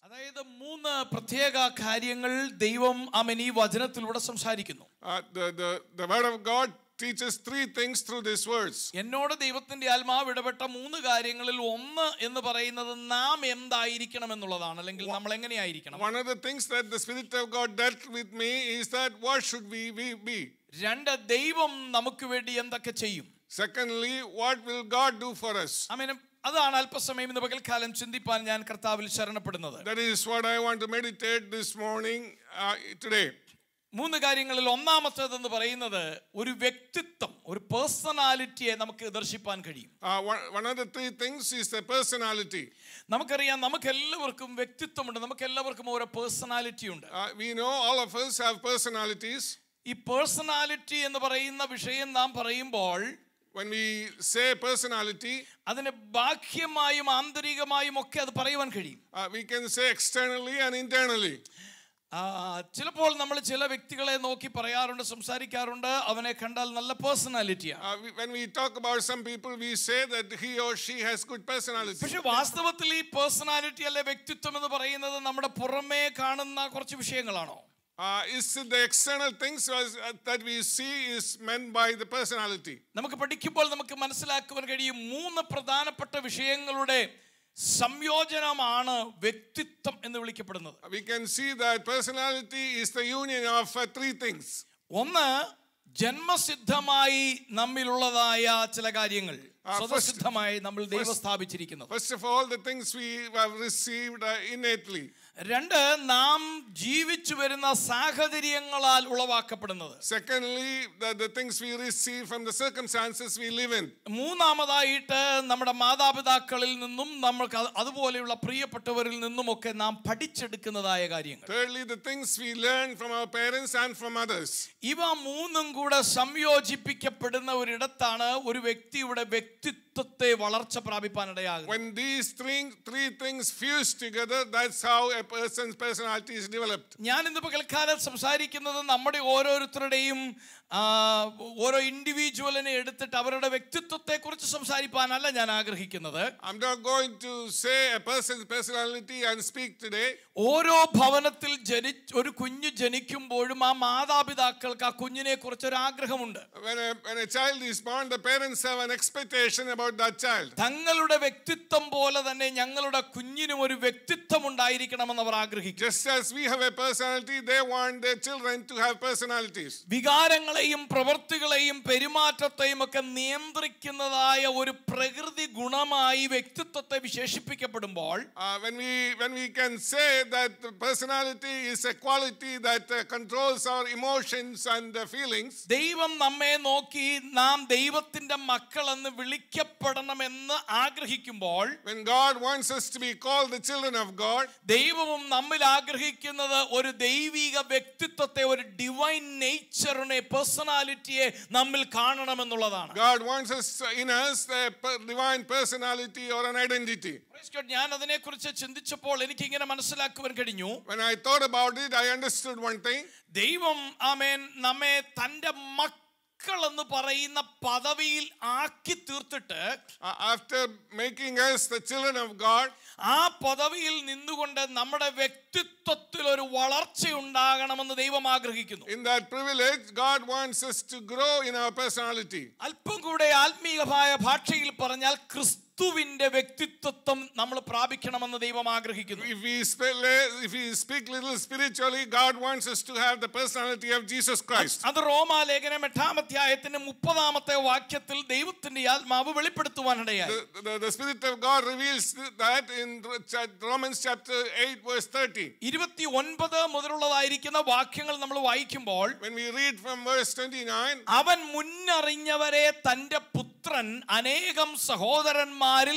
അതായത് മൂന്ന് പ്രത്യേക കാര്യങ്ങൾ ദൈവം അവൻ ഈ വചനത്തിലൂടെ സംസാരിക്കുന്നു Uh, the, the, the Word of God teaches three things through these words. എന്നോട് ദൈവത്തിന്റെ ആത്മാവ് ഇടപെട്ട മൂന്ന് കാര്യങ്ങളിൽ ഒന്ന് എന്ന് പറയുന്നത് നാം എന്തായിരിക്കണം എന്നുള്ളതാണ് അല്ലെങ്കിൽ നമ്മൾ എങ്ങനെയായിരിക്കണം One of the things that the Spirit of God dealt with me is that what should we, we be? രണ്ട് ദൈവം നമുക്ക് വേണ്ടി എന്തൊക്കെ ചെയ്യും Secondly, what will God do for us? അമേനും അതാണ് അല്പസമയം ഇന്ന് പകൽക്കാലം ചിന്തിപ്പാൻ ഞാൻ കർത്താവിൽ ശരണപ്പെടുന്നത് That is what I want to meditate this morning, uh, today. മൂന്ന് കാര്യങ്ങളിൽ ഒന്നാമത്തേതെന്ന് പറയുന്നത് ഒരു വ്യക്തിത്വം ഒരു പേഴ്സണാലിറ്റിയെ നമുക്ക് ദർശിപ്പാൻ കഴിയും Uh, one, one of the three things is the personality. നമുക്കറിയാം നമുക്ക് എല്ലാവർക്കും വ്യക്തിത്വമുണ്ട് നമുക്ക് എല്ലാവർക്കും ഓരോ പേഴ്സണാലിറ്റി ഉണ്ട് Uh, we know all of us have personalities. ഈ പേഴ്സണാലിറ്റി എന്ന് പറയുന്ന വിഷയം നാം പറയുമ്പോൾ When we say personality, അതിന് ബാഹ്യമായും ആന്തരികമായും ഒക്കെ അത് പറയുവാൻ കഴിയും uh, we can say externally and internally. ആ, ചിലപ്പോൾ നമ്മൾ ചില വ്യക്തികളെ നോക്കി പറയാറുണ്ട് സംസാരിക്കാറുണ്ട് അവനെ കണ്ടാൽ നല്ല പേഴ്സണാലിറ്റിയാണ് Uh, we, when we talk about some people, we say that he or she has good personality. പക്ഷെ വാസ്തവത്തിൽ ഈ പേഴ്സണാലിറ്റി അല്ലെ വ്യക്തിത്വം എന്ന് പറയുന്നത് നമ്മുടെ പുറമേ കാണുന്ന കുറച്ച് വിഷയങ്ങളാണോ Uh, is it the external things was, uh, that we see is meant by the personality? നമുക്ക് പഠിക്കുമ്പോൾ നമുക്ക് മനസ്സിലാക്കുവാൻ കഴിയും മൂന്ന് പ്രധാനപ്പെട്ട വിഷയങ്ങളുടെ സംയോജനമാണ് വ്യക്തിത്വം എന്ന് വിളിക്കപ്പെടുന്നത് We can see that personality is the union of uh, three things. ഒന്ന് ജന്മസിദ്ധമായി നമ്മിലുള്ളതായ ചില കാര്യങ്ങൾ ആ, first- സ്വതസിദ്ധമായി നമ്മൾ ദൈവം first- സ്ഥാപിച്ചിരിക്കുന്നത് First of all, the things we have received uh, innately. രണ്ട് നാം ജീവിച്ചു വരുന്ന സാഹചര്യങ്ങളാൽ ഉളവാക്കപ്പെടുന്നത് Secondly, the, the things we receive from the circumstances we live in. മൂന്നാമതായിട്ട് നമ്മുടെ മാതാപിതാക്കളിൽ നിന്നും നമ്മൾക്ക് അത് അതുപോലെയുള്ള പ്രിയപ്പെട്ടവരിൽ നിന്നുമൊക്കെ നാം പഠിച്ചെടുക്കുന്നതായ കാര്യങ്ങൾ Thirdly, the things we learn from our parents and from others. ഇവ മൂന്നും കൂടെ സംയോജിപ്പിക്കപ്പെടുന്ന ഒരിടത്താണ് ഒരു വ്യക്തിയുടെ വ്യക്തിത്വത്തെ വളർച്ച പ്രാപിപ്പാനിടയാകുന്നത് When these three, three things fuse together, that's how a person's personality is developed. ഞാൻ ഇന്ന് പകൽക്കാലം സംസാരിക്കുന്നത് നമ്മുടെ ഓരോരുത്തരുടെയും ആ, ഓരോ ഇൻഡിവിജ്വലിനെ എടുത്തിട്ട് അവരുടെ വ്യക്തിത്വത്തെ കുറിച്ച് സംസാരിപ്പാനല്ല ഞാൻ ആഗ്രഹിക്കുന്നത് I'm not going to say a person's personality and speak today. ഓരോ ഭവനത്തിൽ ജനി ഒരു കുഞ്ഞ് ജനിക്കുമ്പോഴും ആ മാതാപിതാക്കൾക്ക് ആ കുഞ്ഞിനെ കുറിച്ച് ഒരു ആഗ്രഹമുണ്ട് When a, when a child is born, the parents have an expectation about that child. തങ്ങളുടെ വ്യക്തിത്വം പോലെ തന്നെ ഞങ്ങളുടെ കുഞ്ഞിനും ഒരു വ്യക്തിത്വം ഉണ്ടായിരിക്കണമെന്ന് അവർ ആഗ്രഹിക്കും Just as we have a personality, they want their children to have personalities. വികാരങ്ങളെയും പ്രവൃത്തികളെയും പെരുമാറ്റത്തെയും ഒക്കെ നിയന്ത്രിക്കുന്നതായ ഒരു പ്രകൃതി ഗുണമായി വ്യക്തിത്വത്തെ വിശേഷിപ്പിക്കപ്പെടുമ്പോൾ Uh, when we when we can say that the personality is a quality that uh, controls our emotions and uh, feelings, ദൈവം നമ്മെ നോക്കി നാം ദൈവത്തിന്റെ മക്കളെന്ന് വിളിക്കപ്പെടണമെന്ന് ആഗ്രഹിക്കുമ്പോൾ when God wants us to be called the children of God, ദൈവവും നമ്മിൽ ആഗ്രഹിക്കുന്നത് ഒരു ദൈവിക വ്യക്തിത്വത്തെ ഒരു ഡിവൈൻ നേച്ചറിനെ പേഴ്സണാലിറ്റിയെ നമ്മിൽ കാണണമെന്നുള്ളതാണ് God wants us in us a per- divine personality or an identity. Praise God. ഞാൻ അതിനെക്കുറിച്ച് ചിന്തിച്ചപ്പോൾ എനിക്ക് ഇങ്ങനെ മനസ്സിലാക്കുവാൻ കഴിഞ്ഞു When I thought about it, I understood one thing. ദൈവം ആമേൻ നമ്മെ തൻ്റെ മക്കൾ എന്ന് പറയുന്ന പദവിയിൽ ആക്കി തീർത്തിട്ട് Uh, after making us the children of God, ആ പദവിയിൽ നിന്നുകൊണ്ട് നമ്മുടെ വ്യക്തിത്വത്തിൽ ഒരു വളർച്ച ഉണ്ടാകണമെന്ന് ദൈവം ആഗ്രഹിക്കുന്നു in that privilege, God wants us to grow in our personality. അല്പം കൂടെ ആത്മീയമായ ഭാഷയിൽ പറഞ്ഞാൽ ക്രിസ്തുവിന്റെ വ്യക്തിത്വം നമ്മൾ പ്രാപിക്കണമെന്ന് ദൈവം ആഗ്രഹിക്കുന്നു If we, spe- if we speak little spiritually, God wants us to have the personality of Jesus Christ. അത് റോമാലേഖനം എട്ടാം അധ്യായത്തിന്റെ മുപ്പതാമത്തെ വാക്യത്തിൽ ദൈവത്തിന്റെ ആത്മാവ് വെളിപ്പെടുത്തുവാനിടയായി The, the, the Spirit of God reveals that in Ch- Romans chapter 8, verse 30. ഇരുപത്തി ഒൻപത് മുതലുള്ളതായിരിക്കുന്ന വാക്യങ്ങൾ നമ്മൾ വായിക്കുമ്പോൾ When we read from verse 29, അവൻ മുന്നറിഞ്ഞവരെ തന്റെ പുത്രൻ അനേകം സഹോദരന്മാരിൽ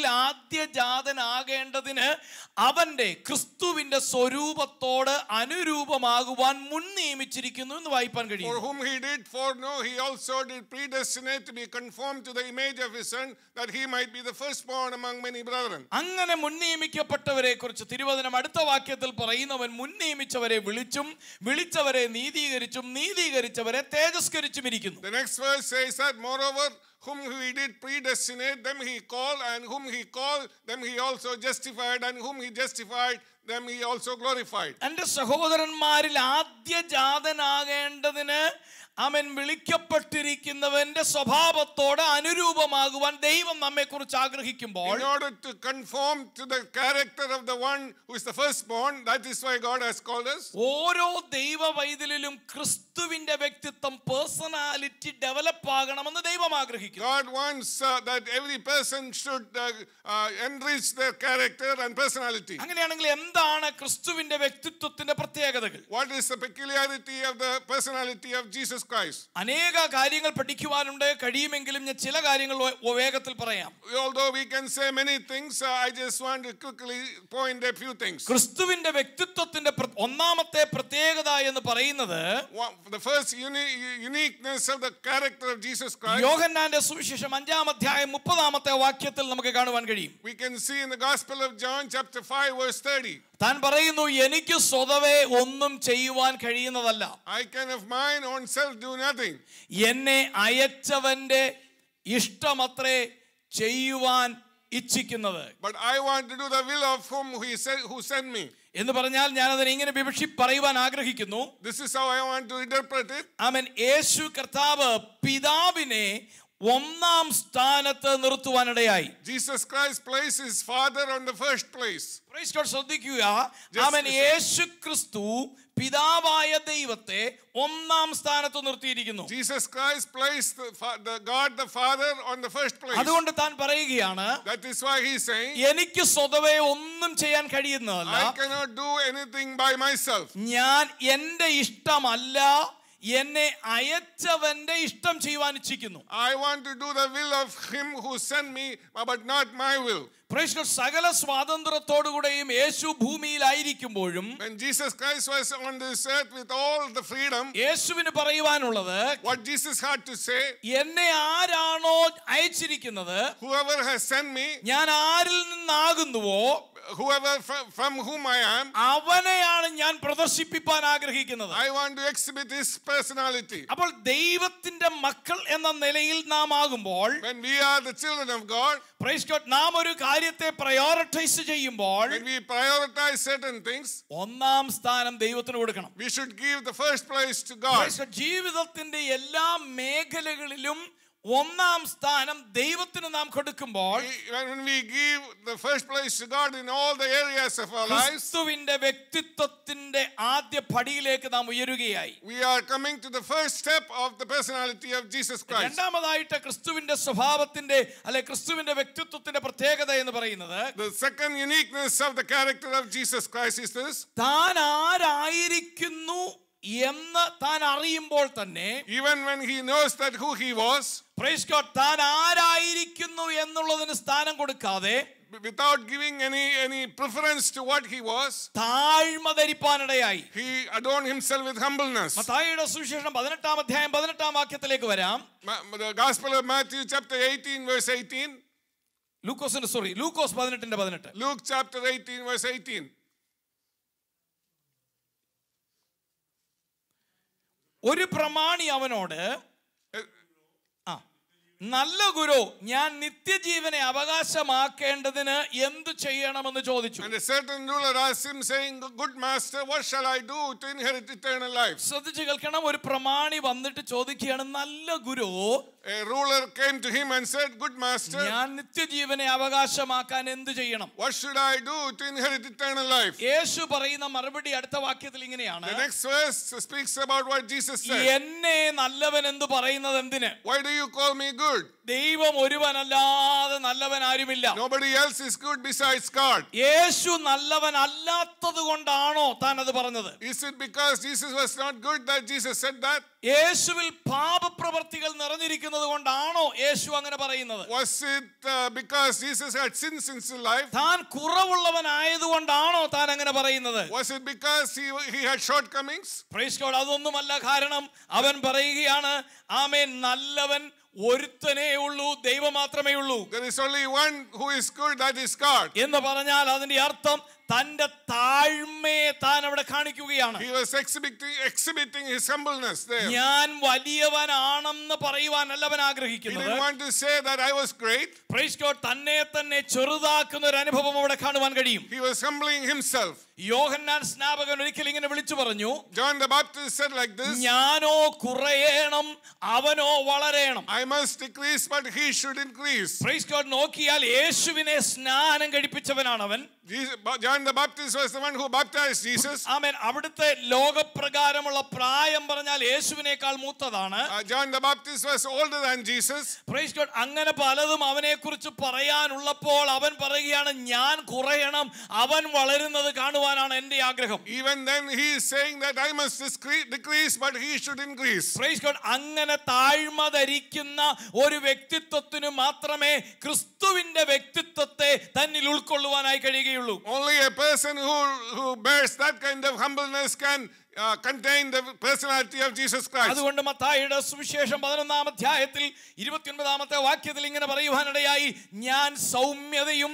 ആദ്യജാതനാകേണ്ടതിന് അവന്റെ ക്രിസ്തുവിന്റെ സ്വരൂപത്തോട് അനുരൂപമാകുവാൻ മുൻ നിയമിച്ചിരിക്കുന്നു എന്ന് വായിപ്പാൻ For കഴിയും whom he did foreknow, he also did predestinate to be conformed to the image of his son, that he might be the firstborn among many brethren. അങ്ങനെ മുൻ നിയമിക്കപ്പെട്ടവരെ കുറിച്ച് തിരുവചനം അടുത്ത വാക്യത്തിൽ പറയുന്നവൻ മുൻ നിയമിച്ചവരെ വിളിച്ചും വിളിച്ചവരെ നീതീകരിച്ചും നീതീകരിച്ചവരെ തേജസ്കരിച്ചും ഇരിക്കുന്നു The next verse says that, moreover, whom he did predestinate, them he called, and whom he called, them he also justified, and whom he justified, them he also glorified. എന്റെ സഹോദരന്മാരിൽ ആദ്യ ജാതനാകേണ്ടതിന് അവൻ വിളിക്കപ്പെട്ടിരിക്കുന്നവന്റെ സ്വഭാവത്തോട് അനുരൂപമാകുവാൻ ദൈവം നമ്മെ കുറിച്ച് ആഗ്രഹിക്കുമ്പോൾ In order to conform to the character of the one who is the firstborn, that is why God has called us. ഓരോ ദൈവ വൈതലിലും ക്രിസ്തുവിന്റെ വ്യക്തിത്വം പേഴ്സണാലിറ്റി ഡെവലപ്പ് ആകണമെന്ന് ദൈവം ആഗ്രഹിക്കുന്നു God wants uh, that every person should uh, uh, enrich their character and personality. അങ്ങനെയാണെങ്കിൽ എന്താണ് ക്രിസ്തുവിന്റെ വ്യക്തിത്വത്തിന്റെ പ്രത്യേകതകൾ What is the peculiarity of the personality of Jesus Christ? അനേക കാര്യങ്ങൾ പഠിക്കുവാനുണ്ട് കഴിയുമെങ്കിലും ഞാൻ ചില കാര്യങ്ങൾ വേ- വേഗത്തിൽ പറയാം Although we can say many things, uh, I just want to quickly point a few things. ക്രിസ്തുവിന്റെ വ്യക്തിത്വത്തിന്റെ പ്ര- ഒന്നാമത്തെ പ്രത്യേകത എന്ന് പറയുന്നത് One, the first uni- uniqueness of the character of Jesus Christ, യോഹന്നാന്റെ സുവിശേഷം അഞ്ചാം അധ്യായം മുപ്പതാമത്തെ വാക്യത്തിൽ നമുക്ക് കാണുവാൻ കഴിയും we can see in the Gospel of John, chapter 5, verse 30. താൻ പറയുന്നു എനിക്ക് സ്വതവേ ഒന്നും ചെയ്യുവാൻ കഴിയുന്നതല്ല I can of mine own self do nothing. എന്നെ അയച്ചവന്റെ ഇഷ്ടമത്രേ ചെയ്യുവാൻ ഇച്ഛിക്കുന്നത് But I want to do the will of whom he said, who sent me. എന്ന് പറഞ്ഞാൽ ഞാൻ അതിനെ ഇങ്ങനെ വിവക്ഷി പറയുവാൻ ആഗ്രഹിക്കുന്നു This is how I want to interpret it. അവൻ യേശു കർത്താവ് പിതാവിനെ ഒന്നാം സ്ഥാനത്ത് നിർത്തുവാനിടയായി Jesus Christ placed his Father on the first place. Praise God, ശ്രദ്ധിക്കുക Just അവൻ listen. യേശു ക്രിസ്തു പിതാവായ ദൈവത്തെ ഒന്നാം സ്ഥാനത്ത് നിർത്തിയിരിക്കുന്നു Jesus Christ placed the, fa- the God the Father on the first place. അതുകൊണ്ട് താൻ പറയുകയാണ് That is why he's saying, എനിക്ക് സ്വതവേ ഒന്നും ചെയ്യാൻ കഴിയുന്നതല്ല I cannot do anything by myself. ഞാൻ എൻ്റെ ഇഷ്ടമല്ല എന്നെ അയച്ചവന്റെ ഇഷ്ടം ചെയ്യുവാൻ ഇച്ഛിക്കുന്നു I want to do the will of him who sent me, but not my will. Praise God, സകല സ്വാതന്ത്ര്യത്തോടുകൂടെയും യേശു ഭൂമിയിലായിരിക്കുമ്പോഴും When Jesus Christ was on this earth with all the freedom, യേശുവിന് പറയുവാനുള്ളത് what Jesus had to say, എന്നെ ആരാണോ അയച്ചിരിക്കുന്നത് whoever has sent me, ഞാൻ ആരിൽ നിന്നാകുന്നുവോ whoever from, from whom I am, അവനെയാണ് ഞാൻ പ്രദർശിപ്പിക്കാൻ ആഗ്രഹിക്കുന്നത് I want to exhibit his personality. അപ്പോൾ ദൈവത്തിന്റെ മക്കൾ എന്ന നിലയിൽ നാം ആകുമ്പോൾ When we are the children of God, praise God നാം ഒരു കാര്യത്തെ പ്രയോറിറ്റൈസ് ചെയ്യുമ്പോൾ when we prioritize certain things, ഒന്നാം സ്ഥാനം ദൈവത്തിന് കൊടുക്കണം we should give the first place to God. Praise God. ജീവിതത്തിന്റെ എല്ലാ മേഖലകളിലും ഒന്നാം സ്ഥാനം ദൈവത്തിന് നാം കൊടുക്കുമ്പോൾ We- When we give the first place to God in all the areas of our lives, ക്രിസ്തുവിന്റെ വ്യക്തിത്വത്തിന്റെ ആദ്യ പടിയിലേക്ക് നാം ഉയരുകയായി we are coming to the first step of the personality of Jesus Christ. രണ്ടാമതായിട്ട് ക്രിസ്തുവിന്റെ സ്വഭാവത്തിന്റെ അല്ലെ ക്രിസ്തുവിന്റെ വ്യക്തിത്വത്തിന്റെ പ്രത്യേകത എന്ന് പറയുന്നത് The second uniqueness of the character of Jesus Christ is this താൻ ആരായിരിക്കുന്നു എന്ന് താൻ അറിയുമ്പോൾ തന്നെ even when he knows that who he was, praise God താൻ ആരായിരിക്കുന്നു എന്നുള്ളതിന് സ്ഥാനം കൊടുക്കാതെ without giving any, any preference to what he was, താഴ്മ ധരിപ്പാനിടയായി he adorned himself with humbleness. മത്തായിയുടെ സുവിശേഷം പതിനെട്ടാം അധ്യായം പതിനെട്ടാം വാക്യത്തിലേക്ക് വരാം Ma- The Gospel of Matthew, chapter 18, verse 18. ലൂക്കോസിന്റെ സോറി ലൂക്കോസ് പതിനെട്ടിന്റെ പതിനെട്ട് Luke, chapter 18, verse 18. ഒരു പ്രമാണി അവനോട് Uh, ആ നല്ല ഗുരു ഞാൻ നിത്യജീവനെ അവകാശമാക്കേണ്ടതിന് എന്തു ചെയ്യണമെന്ന് ചോദിച്ചു And a certain ruler asked him, saying, Good master, what shall I do to inherit eternal life? ശ്രദ്ധിച്ചു കേൾക്കണം ഒരു പ്രമാണി വന്നിട്ട് ചോദിക്കുകയാണ് നല്ല ഗുരു A ruler came to him and said, Good master, ഞാൻ നിത്യജീവനെ അവകാശമാക്കാൻ എന്തു ചെയ്യണം what should I do to inherit eternal life? യേശു പറയുന്ന മറുപടി അടുത്ത വാക്യത്തിൽ ഇങ്ങനെയാണ് The next verse speaks about what Jesus said. എന്നെ നല്ലവൻ എന്ന് പറയുന്നത് എന്തിന് Why do you call me good? ദൈവം ഒരുവനല്ലാതെ നല്ലവൻ ആരുമില്ല Nobody else is good besides God. യേശു നല്ലവൻ അല്ലാത്തത് കൊണ്ടാണോ താൻ അത് പറഞ്ഞത് Is it because Jesus was not good that Jesus said that? യേശുവിൽ പാപപ്രവർത്തികൾ നിറഞ്ഞിരിക്കുന്നത് കൊണ്ടാണോ യേശു അങ്ങനെ പറയുന്നത് Was it uh, because Jesus had sins in his life? താൻ കുറവുള്ളവനായതുകൊണ്ടാണോ താൻ അങ്ങനെ പറയുന്നത് Was it because he, he had shortcomings? Praise God അതൊന്നുമല്ല കാരണം അവൻ പറയുകയാണ് ആമേൻ നല്ലവൻ ഒരുത്തനേ ഉള്ളൂ ദൈവം മാത്രമേ ഉള്ളൂ There is only one who is good, that is God. എന്ന് പറഞ്ഞാൽ അതിന്റെ അർത്ഥം തന്റെ താഴ്മയെ താൻ അവിടെ കാണിക്കുകയാണ് He was exhibiting, exhibiting his humbleness there. ഞാൻ വലിയവനാണെന്ന് പറയുവാനല്ല അവൻ He ആഗ്രഹിക്കുന്നത് didn't want to say that I was great. Praise God, തന്നെ തന്നെ ചെറുതാക്കുന്ന ഒരു അനുഭവം അവിടെ കാണുവാൻ കഴിയും He was humbling himself. യോഹന്നാൻ സ്നാപകൻ ഒരിക്കൽ ഇങ്ങനെ വിളിച്ചു പറഞ്ഞു John the Baptist said like this ഞാനോ കുറയേണം അവനോ വളരേണം I must decrease, but he should increase. Praise God നോക്കിയാൽ യേശുവിനെ സ്നാനം കഴിപ്പിച്ചവനാണ് അവൻ Jesus, John the Baptist was the one who baptized Jesus. ആമേൻ അവിടുത്തെ ലോകപ്രകാരമുള്ള പ്രായം പറഞ്ഞാൽ യേശുവിനേക്കാൾ മൂത്തതാണ് Uh, John the Baptist was older than Jesus. Praise God അങ്ങനെ പലതും അവനെ കുറിച്ച് പറയാനുള്ളപ്പോൾ അവൻ പറയുകയാണ് ഞാൻ കുറയണം അവൻ വളരുന്നത് കാണുവാനാണ് എൻ്റെ ആഗ്രഹം Even then, he is saying that I must discre- decrease, but he should increase. Praise God അങ്ങനെ താഴ്മ ധരിക്കുന്ന ഒരു വ്യക്തിത്വത്തിന് മാത്രമേ ക്രിസ്തുവിന്റെ വ്യക്തിത്വത്തെ തന്നിൽ ഉൾക്കൊള്ളുവാനായി കഴിയുകയുള്ളൂ Only a person who, who bears that kind of humbleness can uh, contain the personality of Jesus Christ. അതുകൊണ്ട് മത്തായിയുടെ സുവിശേഷം പതിനൊന്നാം അധ്യായത്തിൽ ഇരുപത്തിയൊൻപതാമത്തെ വാക്യത്തിൽ ഇങ്ങനെ പറയുവാനിടയായി ഞാൻ സൗമ്യതയും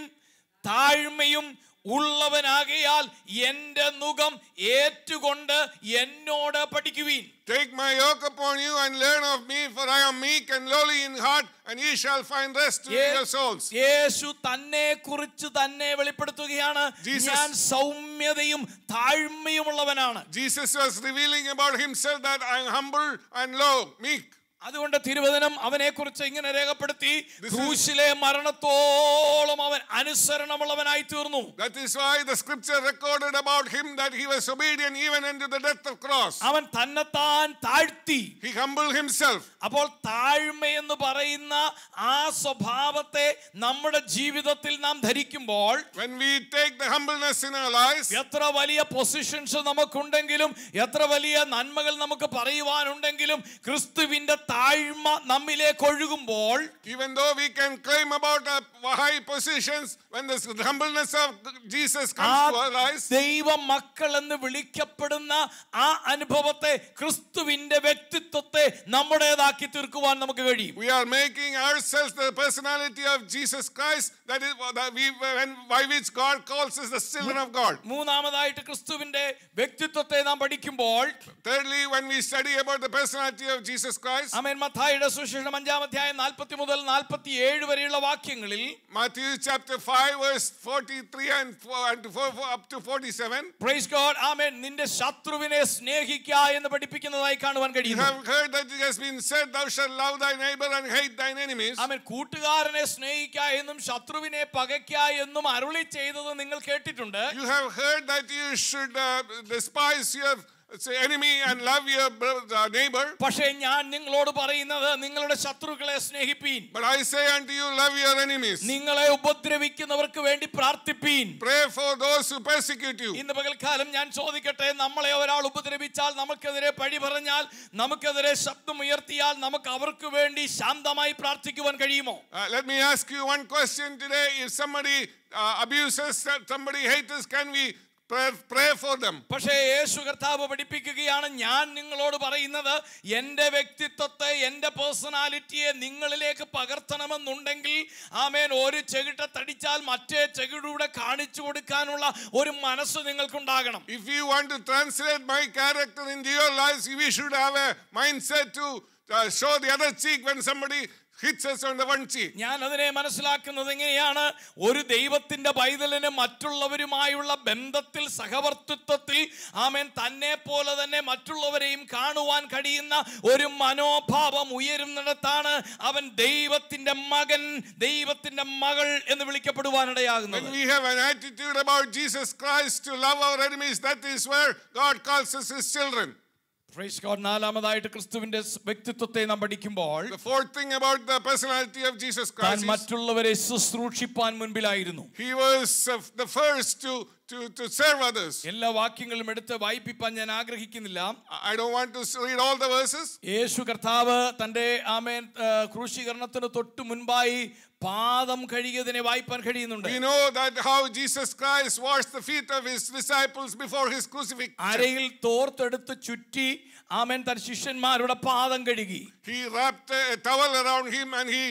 താഴ്മയും ഉള്ളവനാകയാൽ എൻ്റെ മുഖം ഏറ്റുകൊണ്ട് എന്നോട് പഠിക്കുവീൻ Take my yoke upon you and learn of me, for I am meek and lowly in heart, and ye shall find rest to your souls. യേശു തന്നെ കുറിച്ച് തന്നെ വെളിപ്പെടുത്തുകയാണ് Jesus- ഞാൻ സൗമ്യതയും താഴ്മയുമുള്ളവനാണ് Jesus was revealing about himself that I am humble and low, meek. അതുകൊണ്ട് തിരുവചനം അവനെ കുറിച്ച് ഇങ്ങനെ രേഖപ്പെടുത്തി This is- ക്രൂശിലെ മരണത്തോളം അവൻ അനുസരണമുള്ളവനായി തീർന്നു That is why the scripture recorded about him that he was obedient even unto the death of cross. അവൻ തന്നെത്താൻ താഴ്ത്തി He humbled himself. അപ്പോൾ താഴ്മ എന്ന് പറയുന്ന ആ സ്വഭാവത്തെ നമ്മുടെ ജീവിതത്തിൽ നാം ധരിക്കുമ്പോൾ When we take the humbleness in our lives, എത്ര വലിയ പൊസിഷൻസ് നമുക്കുണ്ടെങ്കിലും എത്ര വലിയ നന്മകൾ നമുക്ക് പറയുവാനുണ്ടെങ്കിലും ക്രിസ്തുവിന്റെ താഴ്മ നമ്മിലേക്ക് ഒഴുകുമ്പോൾ even though we can claim about our high positions, when the humbleness of Jesus ആ comes to our lives, ദൈവ മക്കൾ എന്ന് വിളിക്കപ്പെടുന്ന ആ അനുഭവത്തെ ക്രിസ്തുവിന്റെ വ്യക്തിത്വത്തെ നമ്മുടേതാക്കി തീർക്കുവാൻ നമുക്ക് കഴിയും we are making ourselves the personality of Jesus Christ, that is that we, when, by which God calls us the children of God. മൂന്നാമതായിട്ട് ക്രിസ്തുവിന്റെ വ്യക്തിത്വത്തെ നാം പഠിക്കുമ്പോൾ Thirdly, when we study about the personality of Jesus Christ, അമേൻ മത്തായിയുടെ സുശേഷം അഞ്ചാം അധ്യായം നാൽപ്പത്തി മുതൽ നാൽപ്പത്തി ഏഴ് വരെയുള്ള വാക്യങ്ങളിൽ Matthew chapter 5, verse 43 and, 4, and to 4, up to 47. Praise God ആമേൻ നിന്റെ ശത്രുവിനെ സ്നേഹിക്ക എന്ന് പഠിപ്പിക്കുന്നതായി കാണുവാൻ You കഴിയുന്നു have heard that it has been said, Thou shalt love thy neighbor and hate thine enemies. ആമേൻ കൂട്ടുകാരനെ സ്നേഹിക്ക എന്നും ശത്രുവിനെ പകയ്ക്ക എന്നും അരുളി ചെയ്തത് നിങ്ങൾ കേട്ടിട്ടുണ്ട് You have heard that you should uh, despise your say, enemy and love your bro- uh, neighbor. പക്ഷേ ഞാൻ നിങ്ങളോട് പറയുന്നത് നിങ്ങളുടെ ശത്രുക്കളെ സ്നേഹിപ്പീൻ But I say unto you, love your enemies. നിങ്ങളെ ഉപദ്രവിക്കുന്നവർക്ക് വേണ്ടി പ്രാർത്ഥിപ്പീൻ Pray for those who persecute you. ഇന്ന് പകൽക്കാലം ഞാൻ ചോദിക്കട്ടെ നമ്മളെ ഒരാൾ ഉപദ്രവിച്ചാൽ നമുക്കെതിരെ പഴി പറഞ്ഞാൽ നമുക്കെതിരെ ശബ്ദം ഉയർത്തിയാൽ നമുക്ക് അവർക്ക് വേണ്ടി ശാന്തമായി പ്രാർത്ഥിക്കുവാൻ കഴിയുമോ Uh, let me ask you one question today. If somebody uh, abuses, somebody hates us, can we pray, pray for them? പക്ഷേ യേശു കർത്താവ് പഠിപ്പിക്കുകയാണ് ഞാൻ നിങ്ങളോട് പറയുന്നത് എൻ്റെ വ്യക്തിത്വത്തെ എൻ്റെ പേഴ്സണാലിറ്റിയെ നിങ്ങളിലേക്ക് പകർത്തണമെന്നുണ്ടെങ്കിൽ ആമേൻ ഒരു ചെകിട്ട തടിച്ചാൽ മറ്റേ ചെകിടൂടെ കാണിച്ചു കൊടുക്കാനുള്ള ഒരു മനസ്സ് നിങ്ങൾക്കുണ്ടാകണം If you want to translate my character into your lives, we should have a mindset to uh, show the other cheek when somebody hits us on the one cheek. ഞാൻ അതിനെ മനസ്സിലാക്കുന്നത് എങ്ങനെയാണ് ഒരു ദൈവത്തിന്റെ പൈതലിന് മറ്റുള്ളവരുമായുള്ള ബന്ധത്തിൽ സഹവർത്തിത്വത്തിൽ ആമേൻ തന്നെ പോലെ തന്നെ മറ്റുള്ളവരെയും കാണുവാൻ കഴിയുന്ന ഒരു മനോഭാവം ഉയരുന്നിടത്താണ് അവൻ ദൈവത്തിന്റെ മകൻ ദൈവത്തിന്റെ മകൾ എന്ന് When വിളിക്കപ്പെടുവാനിടയാകുന്നത് we have an attitude about Jesus Christ to love our enemies, that is where God calls us his children. Praise God. നാലാമതായിട്ട് ക്രിസ്തുവിന്റെ വ്യക്തിത്വത്തെ നാം പഠിക്കുമ്പോൾ The fourth thing about the personality of Jesus താൻ Christ is മറ്റുള്ളവരെ ശുശ്രൂഷിപ്പാൻ മുൻപിലായിരുന്നു he was uh, the first to, to, to serve others. എല്ലാ വാക്യങ്ങളും എടുത്ത് വായിപ്പിപ്പാൻ ഞാൻ ആഗ്രഹിക്കുന്നില്ല I don't want to read all the verses. യേശു കർത്താവ് തന്റെ ആമേൻ ആ, ക്രൂശീകരണത്തിന് തൊട്ട് മുൻപായി പാദം കഴുകിയതിനെ വായിപ്പാൻ കഴിയുന്നുണ്ട് We know that how Jesus Christ washed the feet of his disciples before his crucifixion. അരയിൽ തോർത്തെടുത്ത് ചുറ്റി ആമേൻ തൻ ശിഷ്യന്മാരുടെ പാദം കഴുകി He wrapped a towel around him and he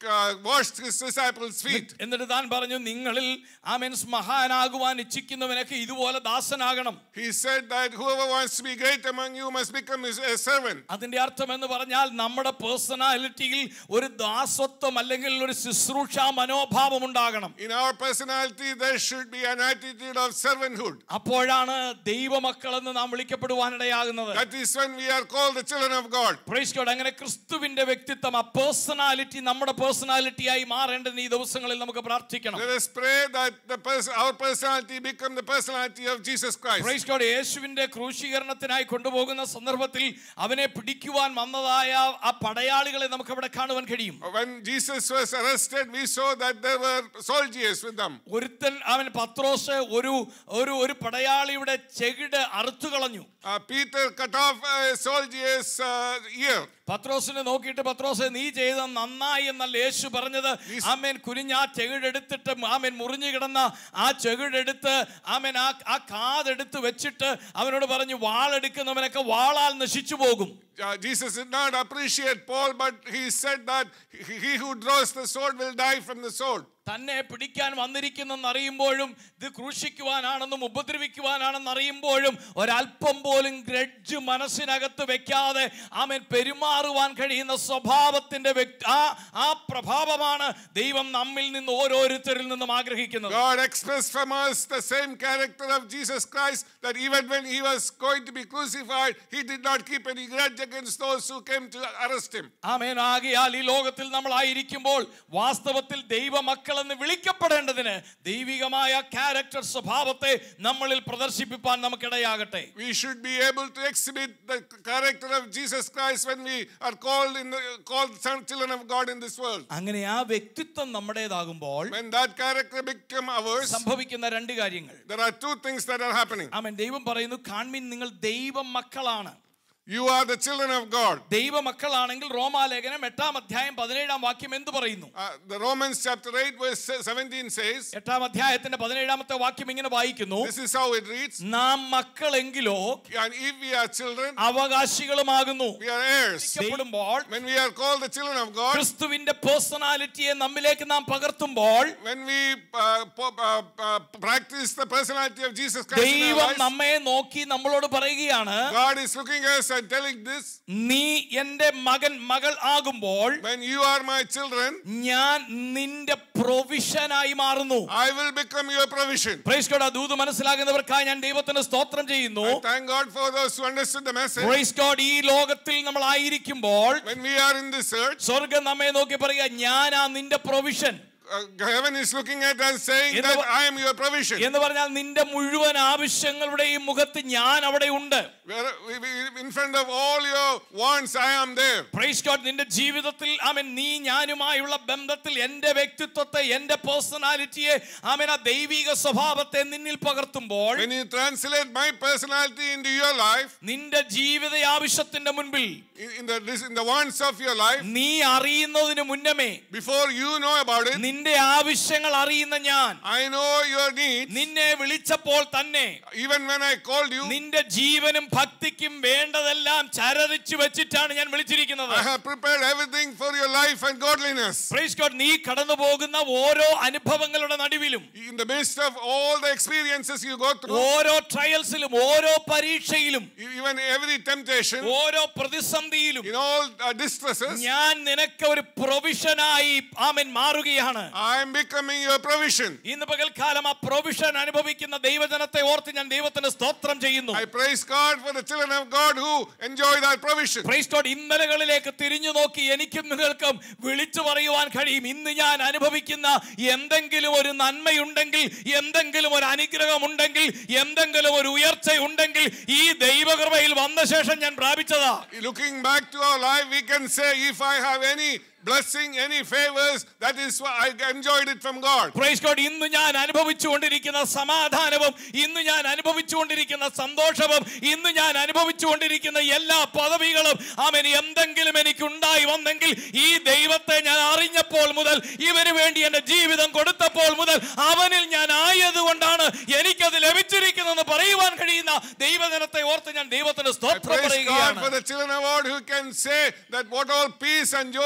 uh, washed his disciples' feet. എന്നിട്ട് താൻ പറഞ്ഞു നിങ്ങളിൽ ആമേൻ മഹാനാകുവാൻ ഇച്ഛിക്കുന്നവനൊക്കെ ഇതുപോലെ ദാസനാകണം He said that whoever wants to be great among you must become his, a servant. അതിന്റെ അർത്ഥം എന്ന് പറഞ്ഞാൽ നമ്മുടെ പേഴ്സണാലിറ്റിയിൽ ഒരു ദാസത്വം അല്ലെങ്കിൽ ഒരു ശുശ്രൂഷ മനോഭാവം ഉണ്ടാകണം In our personality, there should be an attitude of servanthood. അപ്പോഴാണ് ദൈവമക്കളെന്ന് നാം വിളിക്കപ്പെടുവാനിടയാകുന്നത് That is when we are called the children of God. Praise God അങ്ങനെ ക്രിസ്തുവിന്റെ വ്യക്തിത്വം ആ പേഴ്സണാലിറ്റി നമ്മുടെ പേഴ്സണാലിറ്റിയായി മാറേണ്ടതിന് ഈ ദിവസങ്ങളിൽ നമുക്ക് പ്രാർത്ഥിക്കണം Let us pray that the pers- our personality become the personality of Jesus Christ. Praise God യേശുവിന്റെ ക്രൂശീകരണത്തിനായി കൊണ്ടുപോകുന്ന സന്ദർഭത്തിൽ അവനെ പിടിക്കുവാൻ വന്നതായ ആ പടയാളികളെ നമുക്ക് അവിടെ കാണുവാൻ കഴിയും When Jesus was arrested, we saw that there were soldiers with them. ഒരുത്തൻ അവൻ പത്രോസ് ഒരു ഒരു ഒരു പടയാളിയുടെ ചെകിട് അറുത്തു കളഞ്ഞു Uh, Peter cut off a soldier's uh, ear. പത്രോസിനെ നോക്കിയിട്ട് പത്രോസ് നീ ചെയ്ത നന്നായി എന്നല്ല യേശു പറഞ്ഞത് ആമേൻ കുനിഞ്ഞ് ആ ചെകിടെടുത്തിട്ട് ആമേൻ മുറിഞ്ഞു കിടന്ന ആ ചെകിടെടുത്ത് ആമേൻ ആ ആ കാതെടുത്ത് വെച്ചിട്ട് അവനോട് പറഞ്ഞു വാളെടുക്കുന്നവനൊക്കെ വാളാൽ നശിച്ചു പോകും Uh, Jesus did not appreciate Paul, but he said that he he who draws the sword will die from the sword. തന്നെ പിടിക്കാൻ വന്നിരിക്കുന്നെന്ന് അറിയുമ്പോഴും ഇത് ക്രൂശിക്കുവാനാണെന്നും ഉപദ്രവിക്കുവാനാണെന്ന് അറിയുമ്പോഴും ഒരല്പം പോലും ഗ്രഡ്ജ് മനസ്സിനകത്ത് വെക്കാതെ ആമൻ പെരുമാറുവാൻ കഴിയുന്ന സ്വഭാവത്തിന്റെ വ്യക്തി ആ ആ പ്രഭാവമാണ് ദൈവം നമ്മിൽ നിന്ന് ഓരോരുത്തരിൽ നിന്നും ആഗ്രഹിക്കുന്നത് God expressed from us the same character of Jesus Christ that even when he was going to be crucified, he did not keep any grudge against those who came to arrest him. ആമേൻ ആകിയാൽ ഈ ലോകത്തിൽ നമ്മളായിരിക്കുമ്പോൾ വാസ്തവത്തിൽ ദൈവമക്കളെന്ന് വിളിക്കപ്പെടേണ്ടതിന് ദൈവികമായ character സ്വഭാവത്തെ നമ്മളിൽ പ്രദർശിപ്പിക്കാൻ നമുക്കിടയാകട്ടെ We should be able to exhibit the character of Jesus Christ when we are called in the called son children of God in this world. അങ്ങനെ ആ വ്യക്തിത്വം നമ്മുടേതാകുമ്പോൾ When that character become ours, സംഭവിക്കുന്ന രണ്ട് കാര്യങ്ങൾ there are two things that are happening. ആമൻ ദൈവം പറയുന്നു കാൺമീൻ നിങ്ങൾ ദൈവ മക്കളാണ് You are the children of God. ദൈവ മക്കളാണെങ്കിൽ റോമാലേഖനം എട്ടാം അധ്യായം പതിനേഴാം വാക്യം എന്ത് പറയുന്നു Uh, the Romans chapter 8 verse 17 says, എട്ടാം അധ്യായത്തിന്റെ പതിനേഴാമത്തെ വാക്യം ഇങ്ങനെ വായിക്കുന്നു this is how it reads, നാം മക്കളെങ്കിലോ and if we are children, അവകാശികളുമാകുന്നു we are heirs. വിളിക്കപ്പെടുമ്പോൾ When we are called the children of God, ക്രിസ്തുവിന്റെ പേഴ്സണാലിറ്റിയെ നമ്മിലേക്ക് നാം പകർത്തുമ്പോൾ when we uh, po- uh, uh, practice the personality of Jesus Christ in our ദൈവം lives, നമ്മെ നോക്കി നമ്മളോട് പറയുകയാണ് God is looking at us and telling this, നീ എന്റെ മകൻ മകൾ ആകുമ്പോൾ when you are my children, ഞാൻ നിന്റെ പ്രൊവിഷനായി മാറുന്നു I will become your provision. Praise God ആ ദൂത് മനസ്സിലാകുന്നവർക്കായി ഞാൻ ദൈവത്തിന് സ്തോത്രം ചെയ്യുന്നു I thank God for those who understood the message. Praise God ഈ ലോകത്തിൽ നമ്മൾ ആയിരിക്കുമ്പോൾ When we are in this earth, സ്വർഗം നമ്മെ നോക്കി പറയുക ഞാനാ നിന്റെ provision uh, heaven is looking at us saying In that the- I am your provision. എന്ന് പറഞ്ഞാൽ നിന്റെ മുഴുവൻ ആവശ്യങ്ങളുടെയും മുഖത്ത് ഞാൻ അവിടെ ഉണ്ട് Where, we- we- in front of all your wants, I am there. Praise God നിന്റെ ജീവിതത്തിൽ ആമൻ നീ ഞാനുമായുള്ള ബന്ധത്തിൽ എന്റെ വ്യക്തിത്വത്തെ എന്റെ പേഴ്സണാലിറ്റിയെ ആമൻ ആ ദൈവിക സ്വഭാവത്തെ നിന്നിൽ പകർത്തുമ്പോൾ When you translate my personality into your life, നിന്റെ ജീവിത ആവശ്യത്തിന്റെ മുൻപിൽ in, in the in the wants of your life, നീ അറിയുന്നതിന് മുന്നമേ before you know about it, നിന്റെ ആവശ്യങ്ങൾ അറിയുന്ന ഞാൻ I know your needs. നിന്നെ വിളിച്ചപ്പോൾ തന്നെ Even when I called you, നിന്റെ ജീവനും ഭക്തിക്കും വേണ്ടതെല്ലാം ചരരിച്ചു വെച്ചിട്ടാണ് ഞാൻ വിളിച്ചിരിക്കുന്നത് I have prepared everything for your life and godliness. Praise God, നീ കടന്നു പോകുന്ന ഓരോ അനുഭവങ്ങളുടെ നടുവിലും In the midst of all the experiences you go through, ഓരോ ട്രയൽസിലും ഓരോ പരീക്ഷയിലും even every temptation, ഓരോ പ്രതിസന്ധിയിലും in all uh, distresses, ഞാൻ നിനക്ക് ഒരു പ്രൊവിഷനായി ആമൻ മാറുകയാണ് I am becoming your provision. ഇന്ന് പകൽക്കാലം ആ പ്രൊവിഷൻ അനുഭവിക്കുന്ന ദൈവജനത്തെ ഓർത്ത് ഞാൻ ദൈവത്തിന് സ്തോത്രം ചെയ്യുന്നു I praise God for the children of God who enjoy that provision. Praise God ഇന്നലകളിലേക്ക് തിരിഞ്ഞു നോക്കി എനിക്കും നിങ്ങൾക്കും വിളിച്ചു പറയുവാൻ കഴിയും ഇന്ന് ഞാൻ അനുഭവിക്കുന്ന എന്തെങ്കിലും ഒരു നന്മയുണ്ടെങ്കിൽ എന്തെങ്കിലും ഒരു അനുഗ്രഹമുണ്ടെങ്കിൽ എന്തെങ്കിലും ഒരു ഉയർച്ചയുണ്ടെങ്കിൽ ഈ ദൈവകൃപയിൽ വന്ന ശേഷം ഞാൻ പ്രാപിച്ചതാ Looking back to our life, we can say, if I have any blessing, any favors, that is why I enjoyed it from God. Praise God ഇന്ന് ഞാൻ അനുഭവിച്ചുകൊണ്ടിരിക്കുന്ന സമാധാനവും ഇന്ന് ഞാൻ അനുഭവിച്ചുകൊണ്ടിരിക്കുന്ന സന്തോഷവും ഇന്ന് ഞാൻ അനുഭവിച്ചുകൊണ്ടിരിക്കുന്ന എല്ലാ പദവികളും അവൻ എന്തെങ്കിലും എനിക്ക് ഉണ്ടായി വന്നെങ്കിൽ ഈ ദൈവത്തെ ഞാൻ അറിഞ്ഞപ്പോൾ മുതൽ ഇവന് വേണ്ടി എന്റെ ജീവിതം കൊടുത്തപ്പോൾ മുതൽ അവനിൽ ഞാൻ ആയതുകൊണ്ടാണ് എനിക്കത് ലഭിച്ചിരിക്കുന്നതെന്ന് പറയുവാൻ കഴിയുന്ന ദൈവജനത്തെ ഓർത്ത് ഞാൻ ദൈവത്തിന് I സ്തോത്രം praise God for പറയുകയാണ് the children of God who can say that what all peace and joy I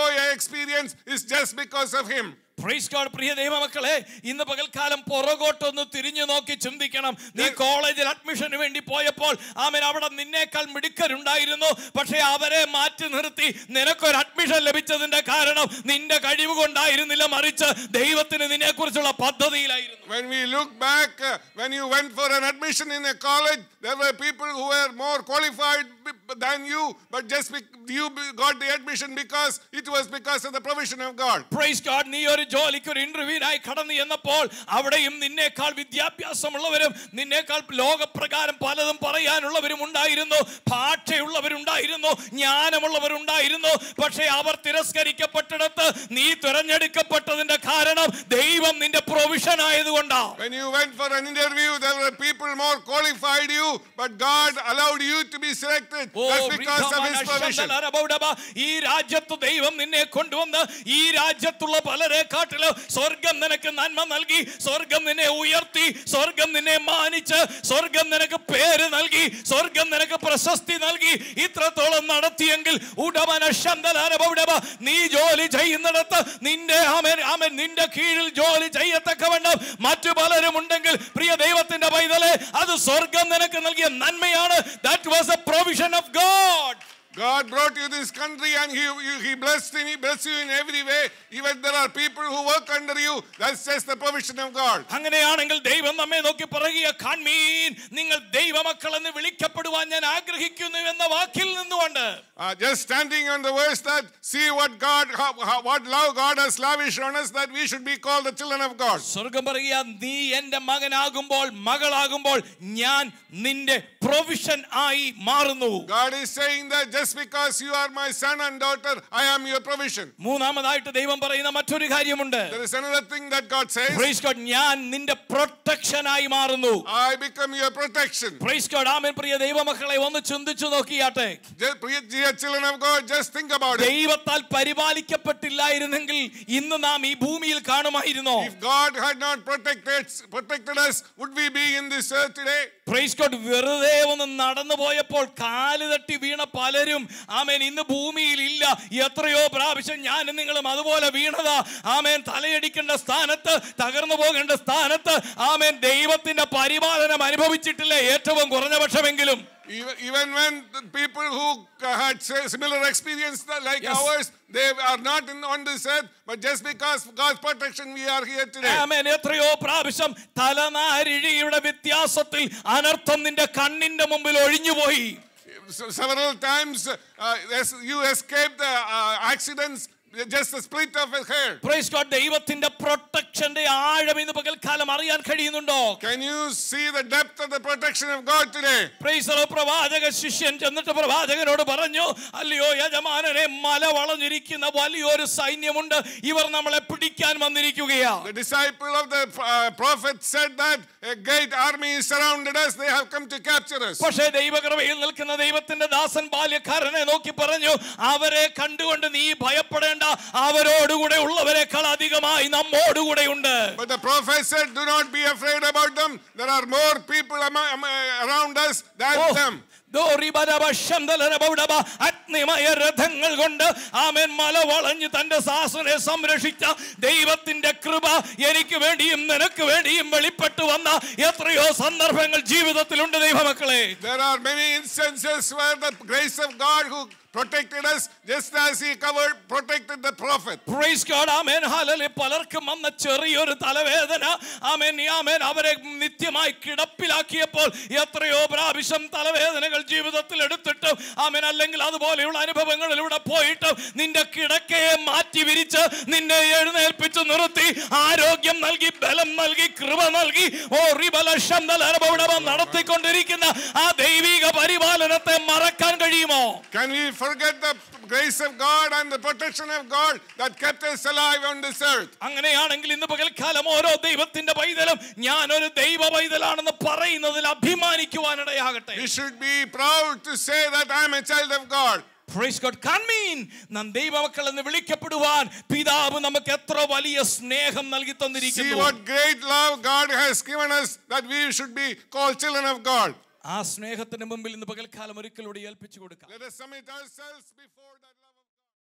experience is just because of him. Praise God പ്രിയ ദൈവമക്കളെ ഇന്ന് പകൽക്കാലം പുറകോട്ടൊന്ന് തിരിഞ്ഞു നോക്കി ചിന്തിക്കണം നീ കോളേജിൽ അഡ്മിഷന് വേണ്ടി പോയപ്പോൾ ആമൻ അവിടെ നിന്നേക്കാൾ മിടുക്കരുണ്ടായിരുന്നു പക്ഷേ അവരെ മാറ്റി നിർത്തി നിനക്കൊരു അഡ്മിഷൻ ലഭിച്ചതിന്റെ കാരണം നിന്റെ കഴിവ് കൊണ്ടായിരുന്നില്ല മറിച്ച് ദൈവത്തിന് നിന്നെ കുറിച്ചുള്ള പദ്ധതിയിലായിരുന്നു When we look back, uh, when you went for an admission in a college, there were people who were more qualified b- than you, but just be- you be- got the admission because it was because of the provision of God. Praise God നീ ഒരു ജോലിക്ക് ഒരു ഇന്റർവ്യൂവിനായി കടന്നു ചെന്നപ്പോൾ അവിടെയും നിന്നേക്കാൾ വിദ്യാഭ്യാസമുള്ളവരും നിന്നേക്കാൾ ലോകപ്രകാരം പലതും പറയാനുള്ളവരും ഉണ്ടായിരുന്നു ഭാഷയുള്ളവരുണ്ടായിരുന്നു ജ്ഞാനമുള്ളവരുണ്ടായിരുന്നു പക്ഷേ അവർ തിരസ്കരിക്കപ്പെട്ടിടത്ത് നീ തിരഞ്ഞെടുക്കപ്പെട്ടതിന്റെ കാരണം ദൈവം നിന്റെ പ്രൊവിഷൻ ആയതുകൊണ്ടാണ് When you went for an interview, there were people more qualified you, but God allowed you to be selected. Oh, That's because of His റിധമന provision. ശന്തലരബൗഡബ. ഈ രാജ്യത്ത് ദൈവം നിന്നെ കൊണ്ടുവന്ന് ഈ രാജ്യത്തുള്ള പലരെ കാട്ടില് സ്വർഗം നിനക്ക് നന്മ നൽകി സ്വർഗം നിന്നെ ഉയർത്തി സ്വർഗം നിന്നെ മാനിച്ച് സ്വർഗം നിനക്ക് പേര് നൽകി സ്വർഗം നിനക്ക് പ്രശസ്തി നൽകി ഇത്രത്തോളം നടത്തിയെങ്കിൽ ഉടമന ശന്തലരബൗഡബ. നീ ജോലി ചെയ്യുന്നിടത്ത് നിന്റെ ആമൻ ആമൻ നിന്റെ കീഴിൽ ജോലി ചെയ്യത്തക്കവണ്ണം മറ്റു പലരും ഉണ്ടെങ്കിൽ പ്രിയ ദൈവത്തിന്റെ പൈതലെ അത് സ്വർഗം നിനക്ക് നൽകിയ നന്മയാണ് that was a provision of God God brought you this country and He, you, he blessed in, He blessed you in every way. Even there are people who work under you. That's just the provision of God. അങ്ങനെയാണെങ്കിൽ ദൈവം നമ്മെ നോക്കി പറയുക കാൺമീൻ നിങ്ങൾ ദൈവമക്കൾ എന്ന് വിളിക്കപ്പെടുവാൻ ഞാൻ ആഗ്രഹിക്കുന്നു എന്ന വാക്കിൽ നിന്നുകൊണ്ട് Uh, just standing on the verse that see what God, how, how, what love God has lavished on us, that we should be called the children of God. സ്വർഗം പറയുക നീ എന്റെ മകനാകുമ്പോൾ മകളാകുമ്പോൾ ഞാൻ നിന്റെ പ്രൊവിഷൻ ആയി മാറുന്നു God is saying that just because you are my son and daughter, I am your provision. മൂന്നാമതായിട്ട് ദൈവം പറയുന്ന മറ്റൊരു കാര്യമുണ്ട് There is another thing that God says Praise God, ഞാൻ നിന്റെ പ്രൊട്ടക്ഷൻ ആയി മാറുന്നു I become your protection. Praise God ആമേൻ പ്രിയ ദൈവമക്കളെ ഒന്ന് ചിന്തിച്ചു നോക്കിയാട്ടെ Just, dear children of God, just think about it. ദൈവത്താൽ പരിപാലിക്കപ്പെട്ടില്ലായിരുന്നെങ്കിൽ ഇന്ന് നാം ഈ ഭൂമിയിൽ കാണുമായിരുന്നോ If God had not protected, protected us, would we be in this earth today? Praise God വെറുതെ ഒന്ന് നടന്നു പോയപ്പോൾ കാല് തട്ടി വീണ പലരും ആമേൻ ഇന്ന് ഭൂമിയിൽ ഇല്ല എത്രയോ പ്രാവശ്യം ഞാനും നിങ്ങളും അതുപോലെ വീണതാ ആമേൻ തലയടിക്കേണ്ട സ്ഥാനത്ത് തകർന്നു പോകേണ്ട സ്ഥാനത്ത് ആമേൻ ദൈവത്തിന്റെ പരിപാലനം അനുഭവിച്ചിട്ടില്ല ഏറ്റവും കുറഞ്ഞ പക്ഷമെങ്കിലും Even, even when the people who uh, had say, similar experience that- like Yes. ours, they are not in, on this earth, but just because of God's protection, we are here today. ആമേൻ എത്രയോ പ്രാവശ്യം തലനാരിഴിയുടെ വ്യത്യാസത്തിൽ അനർത്ഥം നിന്റെ കണ്ണിന്റെ മുമ്പിൽ ഒഴിഞ്ഞുപോയി So several times uh, yes, you escaped the uh, accidents, just a split of a hair. Praise God ദൈവത്തിന്റെ പ്രൊട്ടക്ഷന്റെ ആഴം ഇന്ന് പകൽക്കാലം അറിയാൻ കഴിയുന്നുണ്ടോ Can you see the depth of the protection of God today? Praise the പ്രവാചക ശിഷ്യൻ ചെന്നിട്ട് പ്രവാചകനോട് പറഞ്ഞു അല്ലയോ യജമാനനെ മല വളഞ്ഞിരിക്കുന്ന വലിയൊരു സൈന്യമുണ്ട് ഇവർ നമ്മളെ പിടിക്കാൻ വന്നിരിക്കുകയാ The disciple of the uh, prophet said that a great army is surrounded us, they have come to capture us. പക്ഷേ ദൈവകൃപയിൽ നിൽക്കുന്ന ദൈവത്തിന്റെ ദാസൻ ബാല്യക്കാരനെ നോക്കി പറഞ്ഞു അവരെ കണ്ടുകൊണ്ട് നീ ഭയപ്പെടേണ്ട അവരോടുകൂടെ ഉള്ളവരെക്കാൾ അധികമായി നമ്മോടുകൂടെ ഉണ്ട് But the prophet said, Do not be afraid about them. There are more people among, am- around us than oh, them. ദോറിബരബ ശന്തലരബൗഡബ അഗ്നിമയ രഥങ്ങൾ കൊണ്ട് ആമേൻ മല വളഞ്ഞ് തന്റെ സാസനെ സംരക്ഷിച്ച ദൈവത്തിന്റെ കൃപ എനിക്ക് വേണ്ടിയും നിനക്ക് വേണ്ടിയും വെളിപ്പെട്ടു വന്ന എത്രയോ സന്ദർഭങ്ങൾ ജീവിതത്തിലുണ്ട് ദൈവമക്കളെ There are many instances where the grace of God who protected us just as he covered, protected the prophet. Praise God. ആമേൻ ഹല്ലേലൂയ. പലർക്കും വന്ന ചെറിയൊരു തലവേദന ആമേൻ ഈ ആമേൻ അവരെ നിത്യമായി കിടപ്പിലാക്കിയപ്പോൾ എത്രയോ പ്രാവശ്യം തലവേദനകൾ ജീവിതത്തിൽ എടുത്തിട്ടും ആമേൻ അല്ലെങ്കിൽ അതുപോലെയുള്ള അനുഭവങ്ങളിലൂടെ പോയിട്ടും നിന്റെ കിടക്കയെ മാറ്റി വിരിച്ച് നിന്നെ എഴുന്നേൽപ്പിച്ച് നിർത്തി ആരോഗ്യം നൽകി ബലം നൽകി കൃപ നൽകി ഓ റിബല ശബ്ദലരബൗഡവം നടത്തിക്കൊണ്ടിരിക്കുന്ന ആ ദൈവിക പരിപാലനത്തെ മറക്കാൻ കഴിയുമോ Can we forget the grace of God and the protection of God that kept us alive on this earth? അങ്ങനെയാണെങ്കിൽ ഇന്ന് പകൽക്കാലം ഓരോ ദൈവത്തിന്റെ പൈതലും ഞാൻ ഒരു ദൈവ പൈതലാണെന്ന് പറയുന്നതിൽ അഭിമാനിക്കുവാനിടയാകട്ടെ We should be proud to say that I am a child of God. Praise God. കൺമീൻ നാം ദൈവമക്കൾ എന്ന് വിളിക്കപ്പെടുവാൻ പിതാവ് നമുക്ക് എത്ര വലിയ സ്നേഹം നൽകി See തന്നിരിക്കുന്നു what great love God has given us that we should be called children of God. ആ സ്നേഹത്തിന് മുമ്പിൽ ഇന്ന് പകൽക്കാലം ഒരിക്കലൂടെ ഏൽപ്പിച്ചു കൊടുക്കാം Let us submit ourselves before that.